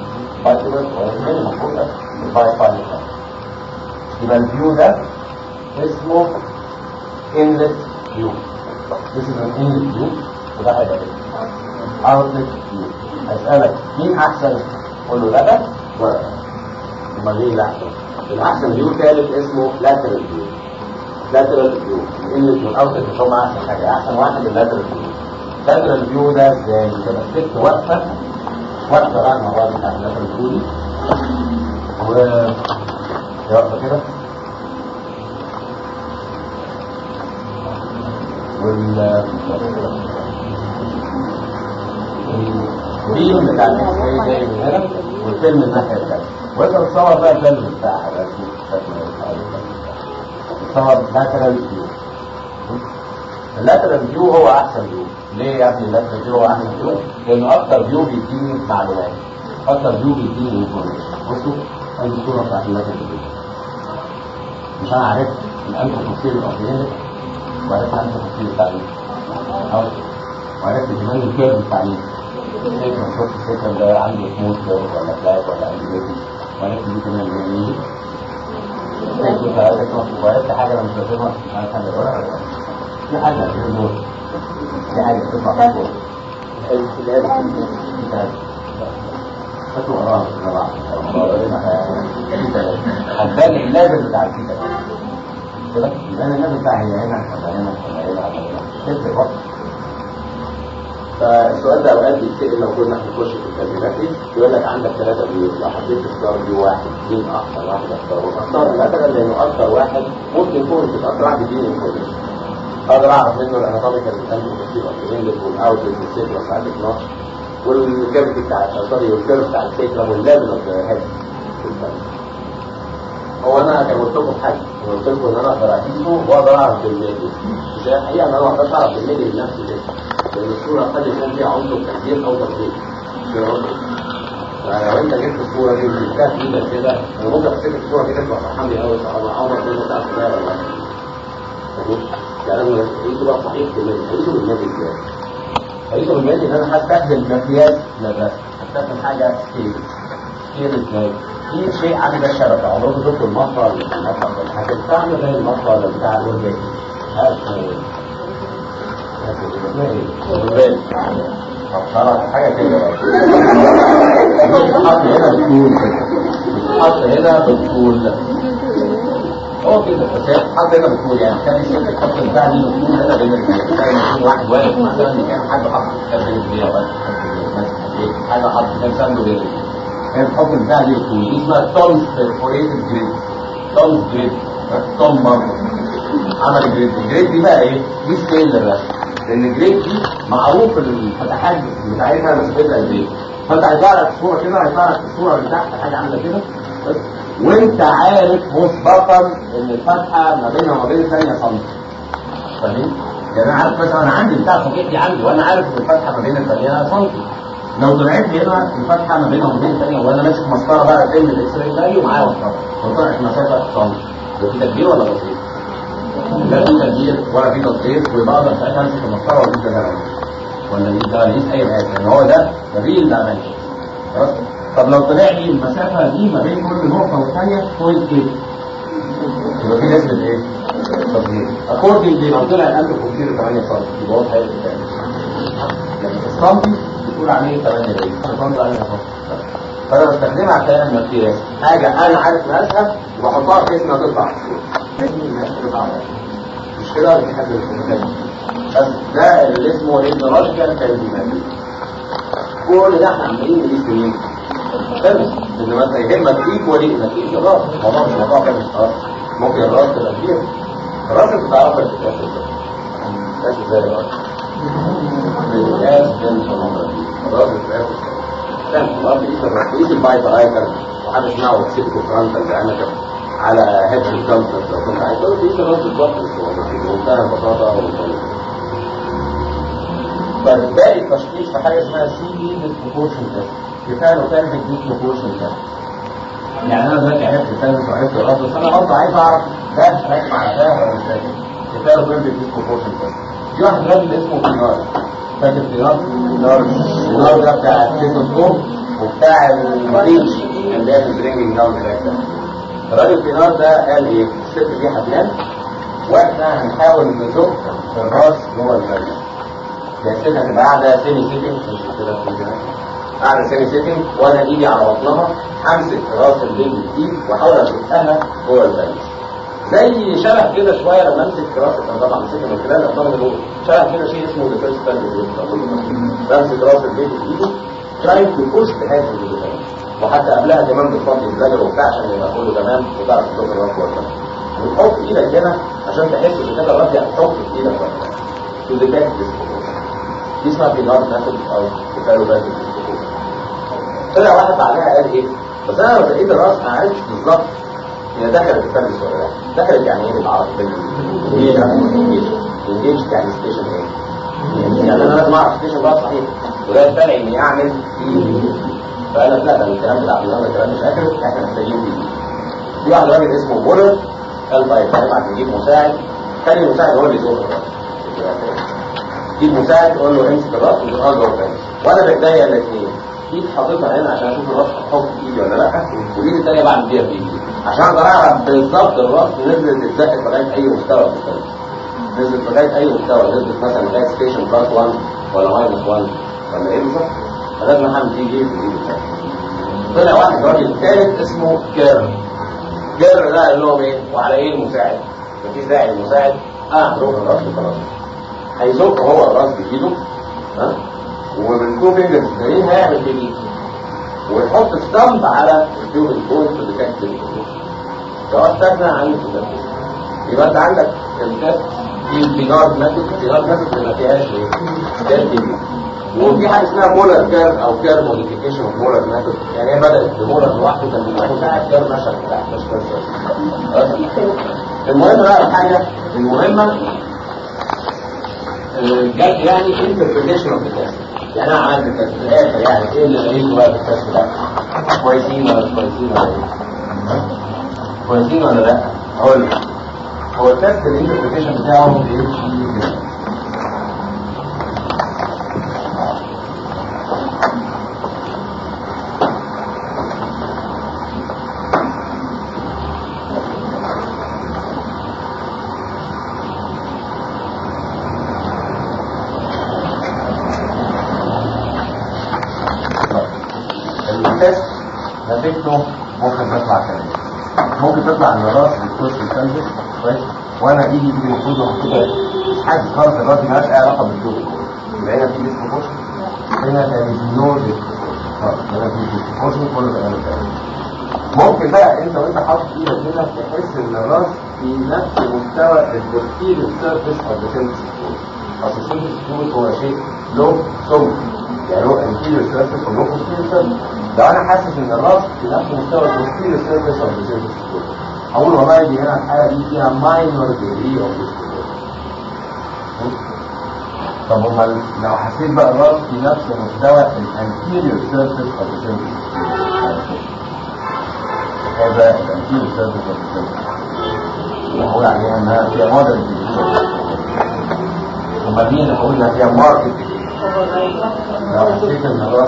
بايتونس ولا المفروض البايت فايل يبقى الفيو ده اسمه inlet view This is an inlet view وده هيبقى ايه؟ outlet view هسألك مين أحسن؟ قول له لا ده ولا ده. امال ليه لا الأحسن فيو ثالث اسمه lateral view lateral view الانلت والاوتلت مش هم أحسن حاجة أحسن واحد اللاترال فيو lateral view ده ازاي؟ تبقى الست واقفة واقفة بقى الموضوع بتاع اللاترال فيو دي و واقفة كده وال الريم بتاع الاسكاي جاي من هنا والفيلم الناحية الثانية وانت بتصور بقى الفيلم بتاعها ده اسمه شكله تصور لاترال فيو اللاترال فيو هو احسن فيو ليه يا ابني اللاترال فيو هو احسن فيو؟ لانه اكتر فيو بيديني معلومات اكتر فيو بيديني انفورميشن بصوا ادي الصورة بتاعت اللاترال فيو مش انا عرفت الانف تفصيل الاوبينيك وعرفت انت تفصيل التعليم وعرفت كمان الكيرف بتاع مين سيكون شوف السيكون ده عنده سموث كيرف ولا فلاك ولا عنده بيتي وعرفت دي كمان اللي هي مين سيكون ده سيكون وعرفت حاجه انا مش فاهمها مش عارف حاجه ولا حاجه في حاجه غير دول في حاجه بتطلع في الفوق خدوا وراها في الجامعة هتبان الليفل بتاع الكتاب كده يبقى انا الليفل بتاعي هنا ولا هنا ولا هنا ولا هنا تفرق وقت فالسؤال ده اوقات بيتسال لو كنا هنخش في التدريبات دي يقول لك عندك ثلاثة فيو لو حبيت تختار فيو واحد مين اكتر واحد اختاره اختار مثلا لانه اكتر واحد ممكن يكون في اكتر واحد يديني انفورميشن اقدر اعرف منه الاناتوميكال انتروفيسيف والانلت والاوتلت والسيكلا ساعات 12 والكيرف بتاع سوري والكيرف بتاع السيكلا والليفل اوف ذا هيد هو انا كان قلت لكم حاجه أنا قلت لكم ان انا اقدر اقيسه واقدر اعرف بالميدي مش هي الحقيقه ان انا ما اقدرش اعرف بالميدي لنفسي ليه لان الصوره قد يكون فيها عنصر تكبير او تفصيل مش فاهم قصدي؟ يعني لو انت جبت الصوره دي وجبتها في ايدك كده انا ممكن امسك الصوره دي تطلع فرحان بيها قوي انا عمرك ما تعرف ده ولا لا فاهمني؟ يعني انا قيسه بقى صحيح بالميدي قيسه بالميدي ازاي؟ قيسه بالميدي ان انا هستخدم مقياس للرسم هستخدم حاجه سكيل سكيل ازاي؟ في شيء عامل الشبكه عمركم شفتوا المطفى المطفى هتستعمل زي المطفى اللي بتاع الوجه هذا اسمه ايه؟ حاجه كده بتحط هنا بالطول بتحط هنا بالطول هو كده بس هي بتحط هنا بالطول يعني كان الست الخط بتاع دي بالطول هنا بين الرجلين كان يكون واحد واقف مثلا كان حد حط كتاب بين الرجلين او حاجه حط كتاب سنده بين الرجلين هي بتحط البتاع دي بالطول دي اسمها تومز بيرفوريتد جريد تومز جريد توم ماركو عمل جريد الجريد دي بقى ايه؟ دي سكيل للرسم لان الجريد دي معروف الفتحات بتاعتها مسافتها قد ايه فانت هيطلع لك الصوره كده هيطلع لك الصوره اللي تحت حاجه عامله كده بس وانت عارف مسبقا ان الفتحه ما بينها وما بين الثانيه سم فاهمين؟ يعني انا عارف مثلا انا عندي بتاع صديق دي عندي وانا عارف ان الفتحه ما بين الثانيه سم لو طلعت لي هنا الفتحه ما بينها وما بين الثانيه وانا ماسك مسطره بقى فيلم الاكس راي ده ومعايا مسطره وطلعت مسافه سم ده في تكبير ولا بسيط؟ لا في تغيير ولا في تصغير ويبقى اقدر ساعتها امسك المسطره واجيب ده ولا اجيب ده اجيب اي حاجه لان هو ده الريل دايمنشن خلاص طب لو طلع لي المسافه دي ما بين كل نقطه والثانيه بوينت كده يبقى في نسبه ايه؟ تصغير اكوردنج لو طلع القلب كومبيوتر 8 سم يبقى هو هيبقى الثاني يعني السم بتقول عليه 8 دقيقه السم عليه فانا بستخدمها عشان مقياس حاجه انا عارف مقاسها وبحطها بحيث انها تطلع مش كده ولا في حد مش بس ده اللي اسمه ريتنولوجيكال كالديماتي كل ده احنا عمالين نقيس مين؟ خلص انما انت يهمك ايكوالي انك تقيس الراس الموضوع مش موضوع كده خلاص ممكن الراس تبقى كبير الراس انت تعرفها تتقاس تتقاس ازاي الراس؟ بتتقاس بالسونوجرافي الراس بتتقاس لا الراس بتقيس الراس بتقيس البايبر ايكر وحاجه اسمها اوكسيدو فرونتال دايمتر على هيد الكونتنت لو كنت عايز تقول تقيس الراس بالظبط بمنتهى البساطه والبساطه فباقي التشخيص في حاجه اسمها سي بي ديسبروبورشن تيست كفايه لو كان ديسبروبورشن تيست يعني انا دلوقتي عرفت الثالث وعرفت الرابع بس انا برضه عايز اعرف ده راكب على ده ولا مش راكب كفايه لو كان ديسبروبورشن تيست في واحد راجل اسمه بينار فاكر بينار؟ بينار بينار ده بتاع التيستوسكوب وبتاع الريتش اللي هي البرينجنج داون الراجل بينار ده قال ايه؟ الست دي هتنام واحنا هنحاول نزق الراس جوه الفرد يعني الست هتبقى قاعده سيمي سيتنج مش كده قاعده سيمي سيتنج وانا ايدي على بطنها همسك راس البيبي بايد واحاول ازقها جوه الفرد زي شبه كده شويه لما امسك راس انا طبعا مسكها من خلال الابطال اللي جوه شبه كده شيء اسمه ذا فيرست بمسك راس البيبي بايدي تراي تو بوش بهذه الفرد وحتى قبلها كمان بتفضي الزجر وبتاع عشان يبقى كله تمام وتعرف تزق الراس جوه الفرد وتحط ايدك هنا عشان تحس ان كده الراس يعني تحط ايدك هنا to detect this دي اسمها بينار ميثود او كفالو ميثود طلع واحد بعدها قال ايه بس انا لو لقيت الراس ما عرفتش بالظبط هي دخلت الفرس ولا لا دخلت يعني ايه بالعربي بالانجليزي انجيج يعني ستيشن ايه يعني انا لازم اعرف ستيشن بقى صحيح وده يستدعي اني اعمل فيه فانا لا ده الكلام بتاع بينار الكلام مش اخر احنا محتاجين فيه في واحد راجل اسمه بولر قال طيب هنبعت نجيب مساعد خلي المساعد هو اللي يزور الراس جيب مساعد تقول له امسك الراس وتقول له فين وانا بايديا الاثنين ايد حاططها هنا عشان اشوف الراس هتحط ايدي ولا لا والايد الثانيه بعمل بيها بايدي عشان اقدر اعرف بالظبط الراس نزلت ازاي لغايه اي مستوى في الفيلم نزلت لغايه اي مستوى نزلت مثلا لغايه ستيشن بلس 1 ولا ماينس 1 ولا ايه بالظبط فلازم اعمل دي جيب بالايد الثانيه طلع واحد راجل ثالث اسمه كير كير ده قال لهم ايه وعلى ايه المساعد مفيش داعي للمساعد اه روح الراس وخلاص هيزق هو الراس بايده ها وبالتو فينجرز التانيين هيعمل بايده ويحط ستامب على التيوب البون في الديتكت ده استغنى عن التدخل يبقى انت عندك التست في البينارد ميثود البينارد ميثود ما فيهاش ايه؟ كير وفي حاجه اسمها مولر كير او كير موديفيكيشن اوف مولر ميثود يعني هي بدات بمولر لوحده كان بيبقى مساعد كير مشهد بتاع مش كير المهم بقى الحاجه المهمه جت يعني interpretation of the test يعني انا عملت التست في الاخر يعني ايه اللي لقيته بقى في التست ده كويسين ولا مش كويسين ولا ايه كويسين ولا لا اقول لك هو التست الانتربريتيشن بتاعه ايه التست نتيجته ممكن تطلع كده ممكن تطلع ان الراس بتخش في الكلب كويس وانا ايدي ايدي المفروض كده مش حاسس خالص الراس مالهاش اي علاقه بالجو يبقى هنا في ديسبروبورشن هنا كان نو خالص هنا في ديسبروبورشن كله كلام تاني ممكن بقى انت وانت حاطط ايدك هنا تحس ان الراس في نفس مستوى البورتيل سيرفيس اوف ذا سيرفيس اصل السيرفيس هو شيء له سمك يعني هو anterior surface وله posterior surface لو انا حاسس ان الراس في نفس مستوى posterior surface of the surface اقول والله دي هنا الحاله دي فيها minor degree of disproportion طب امال لو حسيت بقى الراس في نفس مستوى الانتيريور surface of the surface هذا الانتيريور surface of the surface بقول عليها انها فيها moderate degree of disproportion امال مين اللي هقول انها فيها market degree لو حسيت ان الراس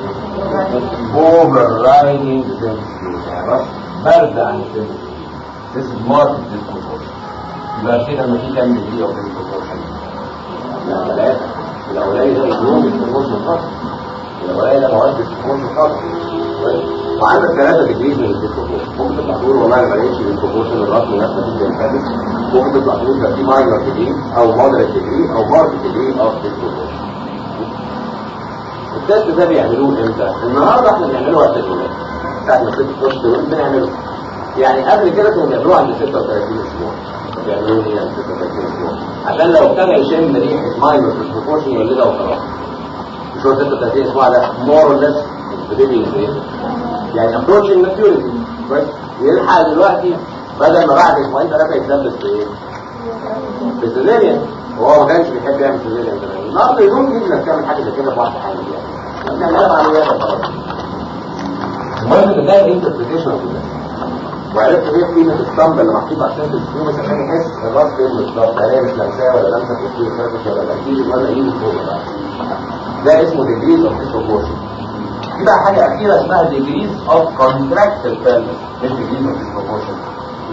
اوفر رايدنج الراس برد عن السيمبل This is market disproportion يبقى كده لما في كام ديجري اوف disproportion لا ثلاثة الأولاني ده مجنون disproportion خاص الأولاني ده مواد disproportion خاص وعندك ثلاثة ديجري من الديسبروبورشن ممكن تطلع تقول والله ما لقيتش الديسبروبورشن الراس من نفس الديجري الفاتت ممكن تطلع تقول ده في ماينر ديجري أو مودريت ديجري أو ماركت ديجري اوف disproportion التست ده بيعملوه امتى؟ النهارده احنا بنعمله وقت الولاد ساعة ما الست تخش دول بنعمله يعني قبل كده كانوا بيعملوه عند 36 اسبوع بيعملوه ايه عند 36 اسبوع عشان لو ابتدى يشم ريحه ماينر ديسبروبورشن يولدها وخلاص مش هو 36 اسبوع ده مور اور ليس بيبي ايه؟ يعني ابروتشنج ماتيوريتي كويس يلحق دلوقتي بدل ما بعد اسبوعين ثلاثه يتلبس بايه؟ بسيزيريان وهو ما كانش بيحب يعمل سيزيريان زمان النهارده يوم جدا انك تعمل حاجه زي كده بواحده حاجه يعني بنعملها بعمليات وخلاص المهم ان ده الانتربريتيشن اوف وعرفت ايه قيمه الصمب اللي محطوط عشان الفلوس عشان يحس الراس فين بالظبط هل هي مش لمساه ولا لمسه في السيرفس ولا اكيد ولا ايده فوق ده اسمه ديجريز اوف ديسبروبورشن في بقى حاجه اخيره اسمها ديجريز اوف كونتراكتد بيلفس مش ديجريز اوف ديسبروبورشن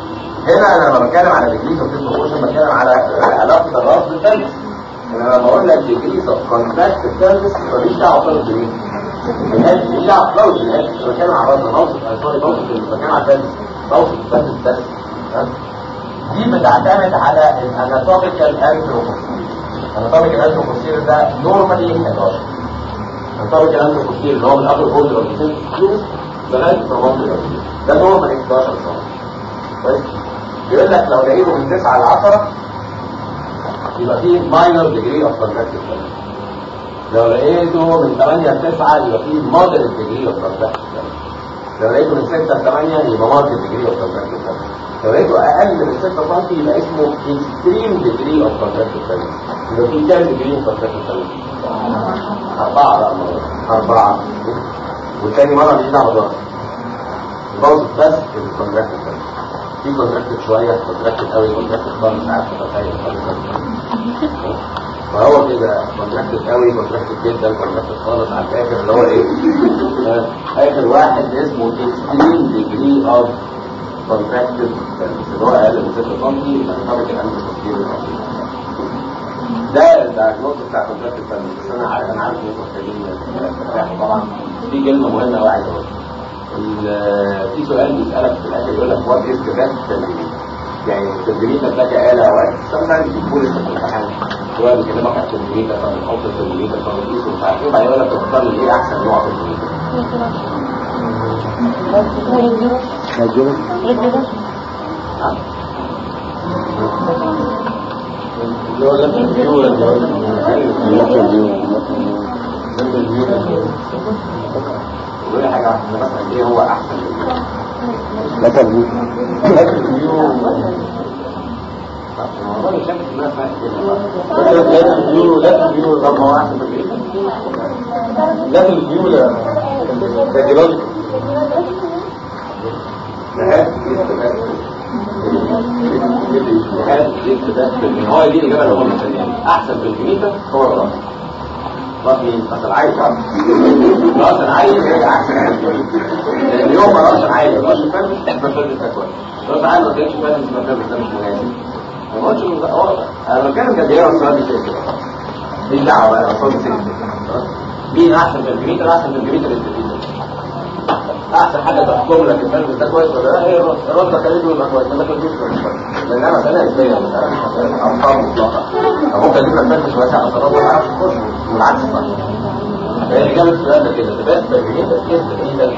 هنا انا لما بتكلم على ديجريز اوف ديسبروبورشن بتكلم على علاقه الراس بالفلس انا لما بقول لك ديجريز اوف كونتاكت الفلس ماليش دعوه خالص بيه ماليش دعوه خالص بيه مش بتكلم على الراس بوصف سوري بوصف بتكلم على الفلس بوصف الفلس بس دي بتعتمد على الاناتوميكال انثروبوسير الاناتوميكال انثروبوسير ده نورمالي 11 الاناتوميكال انثروبوسير اللي هو من الابر بولدر والسيستم لغايه البرومونتر ده نورمال 11 سم كويس بيقول لك لو لقيته من 9 ل 10 يبقى فيه ماينر ديجري اوف كونتاكتيف لو لقيته من 8 ل 9 يبقى فيه مودريت ديجري اوف كونتاكتيف لو لقيته من 6 ل 8 يبقى ماركت ديجري اوف كونتاكتيف لو لقيته اقل من 6 سم يبقى اسمه اكستريم ديجري اوف كونتاكتيف يبقى فيه كام ديجري اوف كونتاكتيف أربعة بقى مرة أربعة والتاني مرة مش دعوة بقى البوظ بس الكونتراكتد في كونتراكتد شوية كونتراكتد قوي كونتراكتد خالص عارف تتخيل فهو كده كونتراكتد قوي كونتراكتد جدا كونتراكتد خالص على الاخر اللي هو ايه اخر واحد اسمه اكستريم ديجري اوف كونتراكتد اللي هو اقل من 6 سم يبقى طبعا كده عنده تفكير ده الدايجنوز بتاع كونتراكتد بس انا عارف انا عارف ان انتوا محتاجين طبعا في كلمه مهمه قوي عايز اقولها في سؤال بيسألك في الآخر يقول لك وات از ذا بيست يعني التدريب ده كآلة أوقات sometimes بيكون لسه في الامتحان شوية بيكلمك على التدريب ده طب نحط التدريب ده طب نقيسه مش عارف ايه وبعدين يقول لك تختار لي ايه أحسن نوع تدريب اللي هو لفت الفيو اللي هو لفت الفيو لفت الفيو ولا حاجة واحدة مثلا ايه هو احسن لا تبدو لا تبيو لا تبيو رقم واحد لا تبيو لا رجلات هو دي الإجابة اللي هم أحسن بالكميتر هو الرقم رقمي مثلا عايز راس عايز هي احسن لان يوم ما راس عايز راس فاهم ما فاهم ده كويس راس عايز ما كانش فاهم ما فاهم ده مش مناسب ما قلتش انا بتكلم كده ايه السؤال ده كده مش دعوه بقى اصلا مين احسن من الجميل احسن من الجميل اللي احسن حاجه تحكم لك الفيلم ده كويس ولا لا هي الرد ده خليته يبقى كويس ما دخلتوش كويس لان انا انا ازاي انا ارقام مطلقه ممكن اجيب لك فيلم شويه على صراحه ما اعرفش اخش والعكس صح فهي اجابه السؤال ده كده ده بس تجريد كده تجريد ده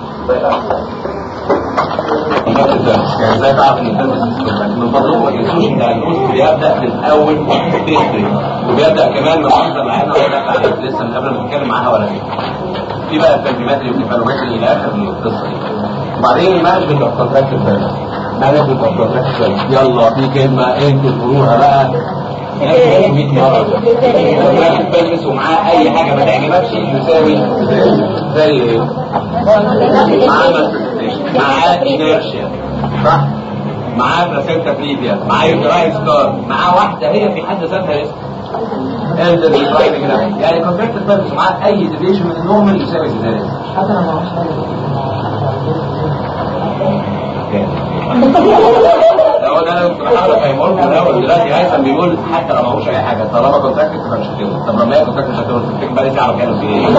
يعني ازاي تعرف ان الفيلم من فضلكم ما تنسوش ان الجزء بيبدا من اول تيستري وبيبدا كمان من لحظه معانا ولا لسه من قبل ما نتكلم معاها ولا ايه في بقى الفيلماتري والكفالومتري الى اخر من القصه دي وبعدين المانجمنت اوف كونتراكت فيرنس مانجمنت اوف كونتراكت فيرنس يلا في كلمه انتوا تقولوها بقى 100 مره كونتراكت فيرنس ومعاه اي حاجه ما تعجبكش يساوي زي ايه؟ معاه مالبرزنتيشن معاه انيرشيا صح؟ معاه بلاسينتا بريفيا معاه يوتراين ستار معاه واحده هي في حد ذاتها اسم انزل الدرايفنج يعني كونتراكت فيرنس معاه اي ديفيشن من النورمال يساوي زيادة حتى انا ما اعرفش هو ده انا كنت بحاول افهمه لكم الاول دلوقتي هيثم بيقول حتى لو ما هوش اي حاجه طالما كونتراكت يبقى مش هتقول طب لما هي كونتراكت مش هتقول تفتكر بقى تعرف كانوا في ايه؟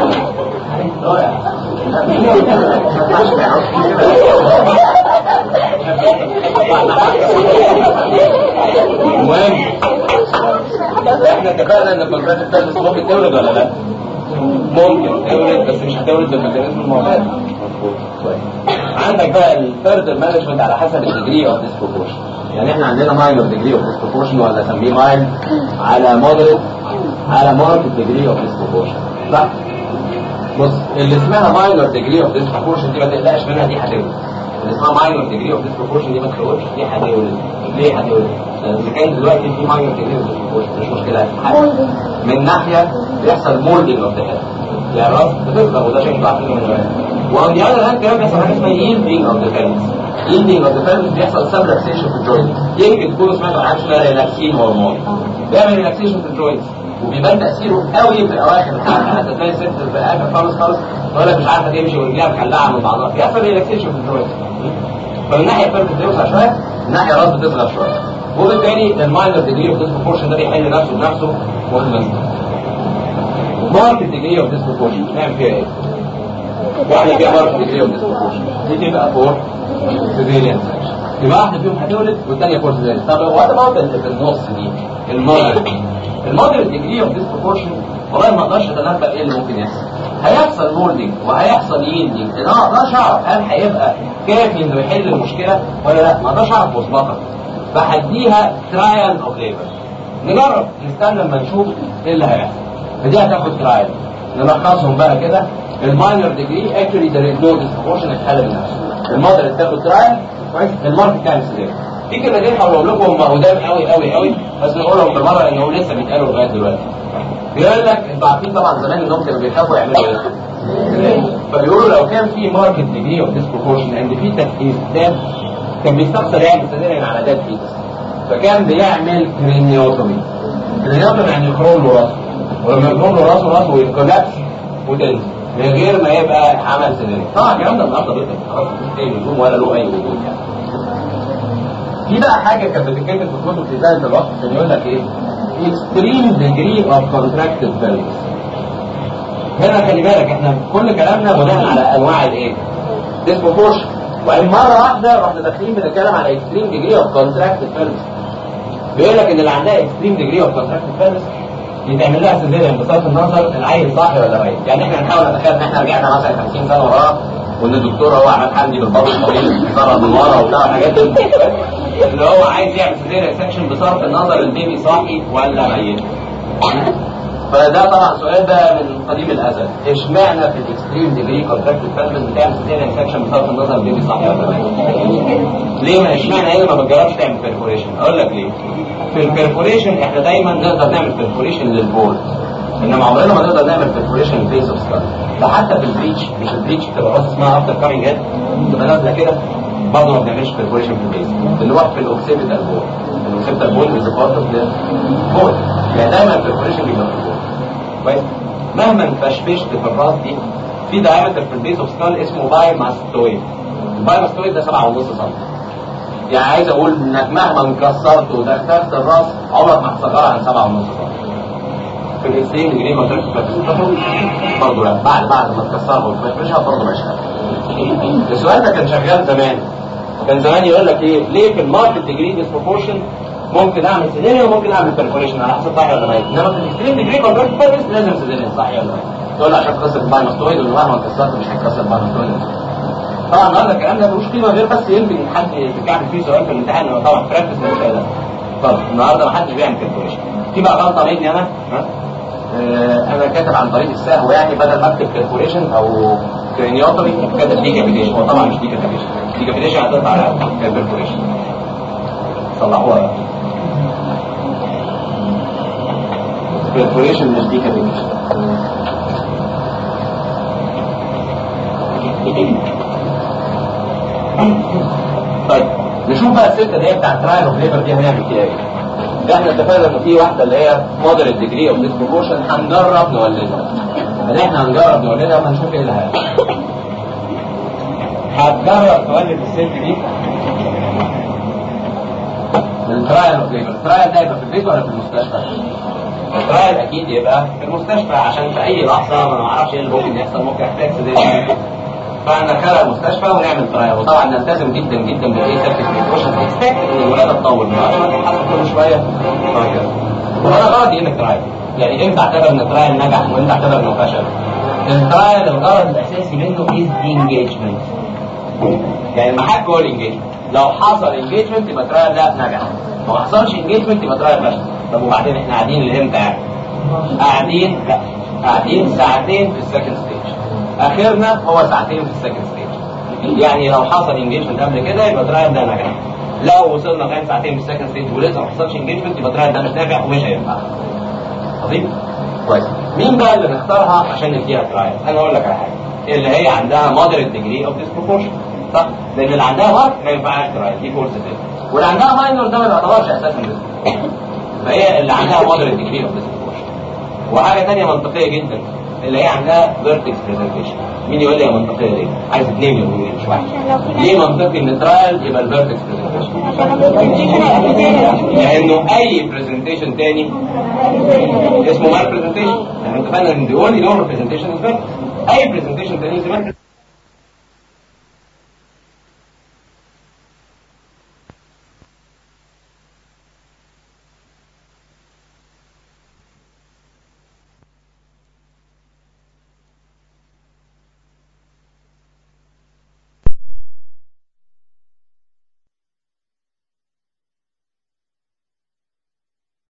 المهم احنا اتفقنا ان الكونتراكت الثالث ممكن تولد ولا لا؟ ممكن تولد بس مش هتولد بالميكانيزم المعتاد عندك بقى الفيرذر مانجمنت على حسب الديجري اوف ديسبروبورشن يعني احنا عندنا ماينور ديجري اوف ديسبروبورشن ولا نسميه ماين على مودريت على ماركت ديجري اوف ديسبروبورشن صح بص اللي اسمها ماينور ديجري اوف ديسبروبورشن دي ما تقلقش منها دي هتولد اللي اسمها ماينور ديجري اوف ديسبروبورشن دي ما تخوفش دي هتولد ليه هتولد؟ لان اذا كان دلوقتي في ماينور ديجري اوف ديسبروبورشن مش مشكله هتتحل من ناحيه بيحصل مولدنج اوف ذا هيد يعني راس بتفضل وده شيء انتوا عارفينه من زمان وعن the other hand كمان بيحصل حاجه اسمها yielding of the pelvis yielding of the pelvis بيحصل subluxation في الجوينت يمكن تكونوا سمعتوا عن حاجه اسمها ريلاكسين هرمون بيعمل ريلاكسيشن في الجوينت وبيبان تاثيره قوي في اواخر الحلقه حتى تلاقي الست في الاخر خالص خالص تقول لك مش عارفه تمشي ورجليها مخلعه من بعضها بيحصل ريلاكسيشن في الجوينت فمن الناحيه الفرق بتوسع شويه من الناحيه الراس بتصغر شويه وبالتالي الماينر ديجري اوف ديسبروبورشن ده بيحل نفسه بنفسه مهم ماركت ديجري اوف ديسبروبورشن نعمل فيها ايه؟ واحده فيها ماركت ديجري اوف ديسبروبورشن دي تبقى فور سيفيريان يبقى واحده فيهم هتولد والثانيه فور سيفيريان طب وات اباوت اللي في النص دي المودريت المودريت ديجري اوف ديسبروبورشن والله ما اقدرش اتنبأ ايه اللي ممكن يحصل هيحصل مولدنج وهيحصل يلدنج انا ما اقدرش اعرف هل هيبقى كافي انه يحل المشكله ولا لا ما اقدرش اعرف مسبقا فهديها ترايل اوف ليبر نجرب نستنى لما نشوف ايه اللي هيحصل فدي هتاخد ترايل نلخصهم بقى كده الماينر ديجري اكشولي ذا نو ديسبروبورشن اتحل بنفسه المودريت تاخد ترايل كويس الماركت كانسل في كلمتين هقول لكم هم قدام قوي قوي قوي بس نقولهم بالمره لان هو لسه بيتقالوا لغايه دلوقتي بيقول لك انتوا عارفين طبعا زمان انهم كانوا بيخافوا يعملوا ايه؟ فبيقولوا لو كان في ماركت ديجري اوف ديسبروبورشن اند في تفكير ده كان بيستخسر يعمل سيزيريان على داد فيتس فكان بيعمل كرينيوتومي كرينيوتومي يعني يخرم له راسه ولما يخرم له راسه راسه يتكولابس وتنزل من غير ما يبقى عمل سيزيريان طبعا الكلام ده النهارده بيطلع خلاص مفيش اي لزوم ولا له اي وجود يعني في بقى حاجه كانت بتتكتب في كتب في بدايه الوقت كان يقول لك ايه؟ extreme degree of contracted pelvis هنا خلي بالك احنا كل كلامنا بناء على انواع الايه؟ disproportion وبعدين مره واحده رحنا داخلين بنتكلم على extreme degree of contracted pelvis بيقول لك ان اللي عندها extreme degree of contracted pelvis يتعمل لها سيزيريان بصرف النظر العيل صاحي ولا ميت يعني احنا نحاول نتخيل ان احنا رجعنا مثلا 50 سنه وراه وان الدكتور هو عماد حمدي بالبطن الطويل ضرب من ورا وبتاع الحاجات دي اللي هو عايز يعمل سيزيريان سكشن بصرف النظر البيبي صاحي ولا ميت فده طبعا سؤال ده من قديم الازل اشمعنى في الاكستريم ديجري كونتراكتد بيرفز بتعمل سيزيريان سكشن بصرف النظر البيبي صاحي ولا ميت ليه ما اشمعنى هنا ما بتجربش تعمل بيرفوريشن اقول لك ليه في البيرفوريشن احنا دايما نقدر نعمل بيرفوريشن للبول انما عمرنا ما نقدر نعمل بيرفوريشن للبيز اوف سكال ده حتى في البريتش مش البريتش بتبقى راس اسمها افتر كامينج هيد تبقى نازله كده برضه ما بنعملش بيرفوريشن في البيز اللي هو في الاوكسيبيتال بول الاوكسيبيتال بول از بارت اوف ذا بول يعني دايما البيرفوريشن بيبقى في البول كويس مهما انفشفشت في الراس دي في دايمتر في البيز اوف سكال اسمه بايماستويد البايماستويد ده 7.5 سم يعني عايز اقول انك مهما انكسرت ودخلت الراس عمرك ما هتصغرها عن 7.5 سم في الاكستريم ديجري ما تقدرش برضه لا بعد بعد ما تكسرها وتفشفشها برضه مش السؤال ده كان شغال زمان كان زمان يقول لك ايه ليه في الماركت ديجري ديسبروبورشن ممكن اعمل سيزيريان وممكن اعمل بيرفوريشن على حسب صحيح ولا ميت انما في الاكستريم ديجري كونتراكت بيرفس لازم سيزيريان صحيح ولا ميت تقول عشان قصه البايماستويد وان مهما كسرت مش هتكسر البايماستويد طبعا النهارده الكلام ده ملوش قيمه غير بس يمكن حد يتكعب فيه سؤال في الامتحان انه طبعا براكتس ملوش ده طب النهارده ما حدش بيعمل بيرفوريشن في بقى غلطه مني انا ها آه انا كاتب عن طريق السهو يعني بدل ما اكتب بيرفوريشن او كرينيوتومي كاتب ديكابيتيشن هو طبعا مش ديكابيتيشن ديكابيتيشن هتطلع على بيرفوريشن صلحوها بقى بيرفوريشن مش ديكابيتيشن طيب نشوف بقى السته اللي هي بتاعت ترايل اوف ليبر دي هنعمل فيها ايه؟ ده احنا اتفقنا ان في واحده اللي هي مودريت ديجري اوف ديسبروبورشن هنجرب نولدها يعني احنا هنجرب نولدها وهنشوف ايه اللي هيحصل هتجرب تولد الست دي الترايل اوف ليبر الترايل ده يبقى في البيت ولا في المستشفى؟ الترايل اكيد يبقى في المستشفى عشان في اي لحظه ما نعرفش ايه اللي ممكن يحصل ممكن يحتاج سيزيريان فندخلها المستشفى ونعمل ترايل وطبعا نلتزم جدا جدا بالايه سيرفيس بريكوشن اكسبكت ان الولاده تطول ما عشان تحصل كل شويه وهكذا وانا غرضي ايه الترايل؟ يعني امتى اعتبر ان الترايل نجح وامتى اعتبر انه فشل؟ الترايل الغرض الاساسي منه از انجيجمنت يعني المحك هو الانجيجمنت لو حصل انجيجمنت يبقى الترايل ده نجح ما حصلش انجيجمنت يبقى الترايل فشل طب وبعدين احنا قاعدين لامتى يعني؟ قاعدين لا قاعدين ساعتين في السكند ستيج اخرنا هو ساعتين في السكند ستيج يعني لو حصل انجيجمنت قبل كده يبقى الترايل ده نجح لو وصلنا لغايه ساعتين في السكند ستيج ولسه ما حصلش انجيجمنت يبقى الترايل ده مش نافع ومش هينفع عظيم كويس مين بقى اللي نختارها عشان نديها ترايل انا اقول لك على حاجه اللي هي عندها moderate degree of disproportion صح لان اللي عندها مارك ما ينفعش ترايل دي فورس تاني واللي عندها ماينور ده ما يعتبرش اساسا فهي اللي عندها moderate degree of disproportion وحاجه ثانيه منطقيه جدا اللي هي عندها vertex preservation مين يقول لي يا منطقيه ليه؟ عايز اثنين يقولوا لي مش واحد ليه منطقي ان ترايل يبقى الفيرتكس برزنتيشن؟ لانه اي برزنتيشن تاني اسمه مال برزنتيشن يعني انت فاهم ان the only door presentation is vertex اي برزنتيشن تاني is vertex